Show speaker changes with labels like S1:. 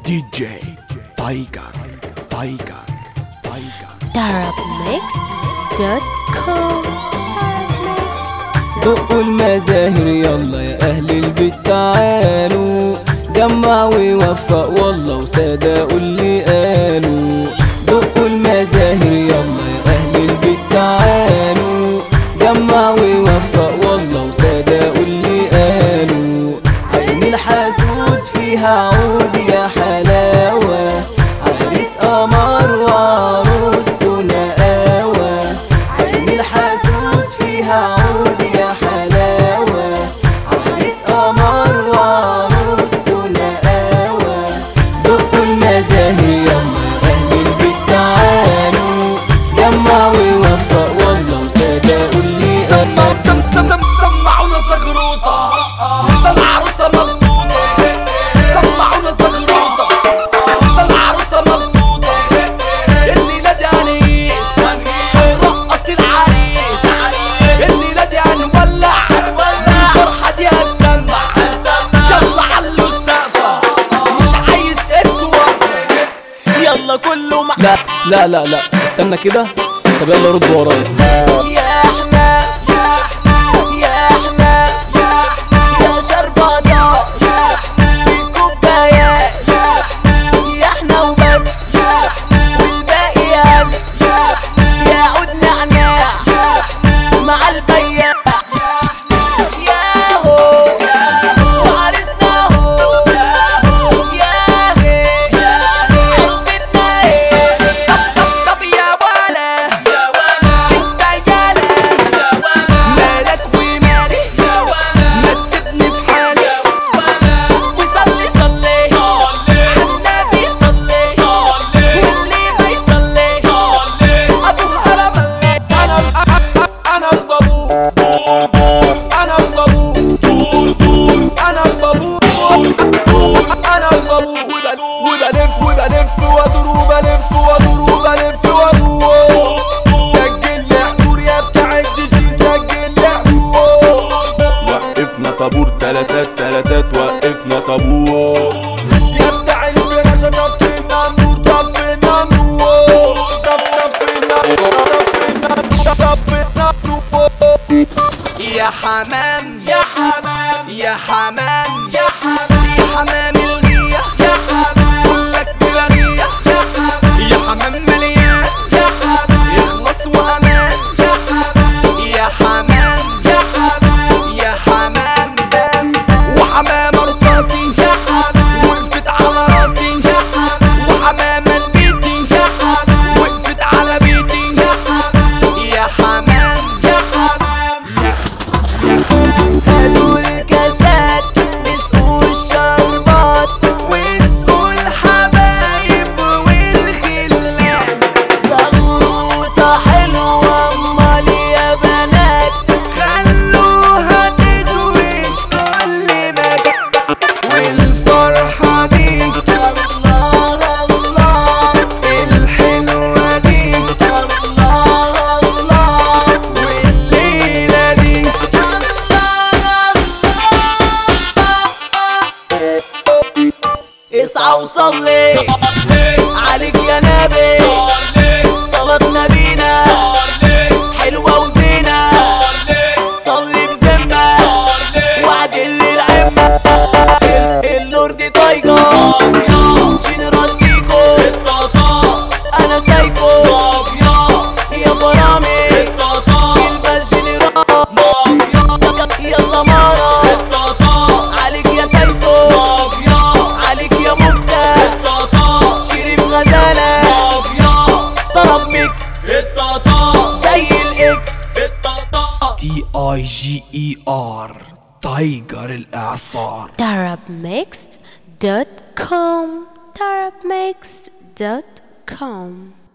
S1: دي جي تايجر تايجر تايجر
S2: darabmixed.com
S3: دقوا المزاهر يلا يا اهل البيت تعالوا جمع ووفق والله وصدقوا اللي قالوا دقوا المزاهر يلا يا اهل البيت تعالوا جمع ووفق والله وصدقوا اللي قالوا عين الحسود فيها عود يا حلاوة عريس قمر وعروسته نقاوة عين الحسود فيها عود يا حلاوة عريس قمر وعروسته نقاوة دقوا المزاهر يلا أهل البيت تعالوا جمع ووفق والله وصدقوا اللي قالوا
S4: سمعونا زغروطة ده العروسة مبسوطة سمعونا زغروطة ده العروسة مبسوطة الليلة دي هنقيس رقص العريس الليلة دي هنولع الفرحة دي هتسمع يلا علوا السقفة مش عايز انتوا واقفة يلا كله مع
S3: لا لا لا لا استنى كده طب يلا رد ورايا
S4: يا احنا يا احنا يا شربطة في كوبايات يا احنا وبس والباقي يابس يا عود نعناع مع البياع ياهو وعرسنا هو ياهي عرفتنا ايه طب يا ولا انت يالا مالك ومالي ما تسيبني في حالي وصلي صلي عالنبي صلي واللي ما يصلي ابوه هرب انا انا البابور انا البابور انا البابور انا البابور وبلف وبلف وادور وبلف وادور وبلف وادور سجل لي حضور يا بتاع الدي جي سجل لي حضور
S1: وقفنا طابور تلاتات تلاتات وقفنا طابور
S4: يا بتاع الفراشة طفينا النور طفينا النور طف طفينا طفينا طفينا النور يا حمام يا حمام يا حمام يا حمام يا حمام الغية يا حمام كلك بلغية يا حمام يا حمام مليان يا حمام يخلص وامان يا حمام يا حمام يا حمام يا حمام وحمام رصاصي يا حمام وقفت على راسي يا حمام وحمامة بيتي يا حمام وقفت على بيتي يا حمام يا حمام يا حمام هاتوا الكاسات نسقوا الشربات واسقوا الحبايب والخلان زغروطة حلوة امال يا بنات خلوها تدوش كل مكان والفرحة دي الله الله الحلوة دي الله الله والليلة دي اسعى وصلي عليك يا نبي صلاة نبينا حلوة وزينة صلي بذمة وعدل العمة اللورد تايجر جنرال كيكو انا سايكو يا فرامي البس جنرال يا سمارة عليك يا تايسو عليك يا مبدع شريف غزالة طرب ميكس زي الاكس
S1: تي اي جي اي ار تايجر الاعصار
S2: darabmixed.com darabmixed.com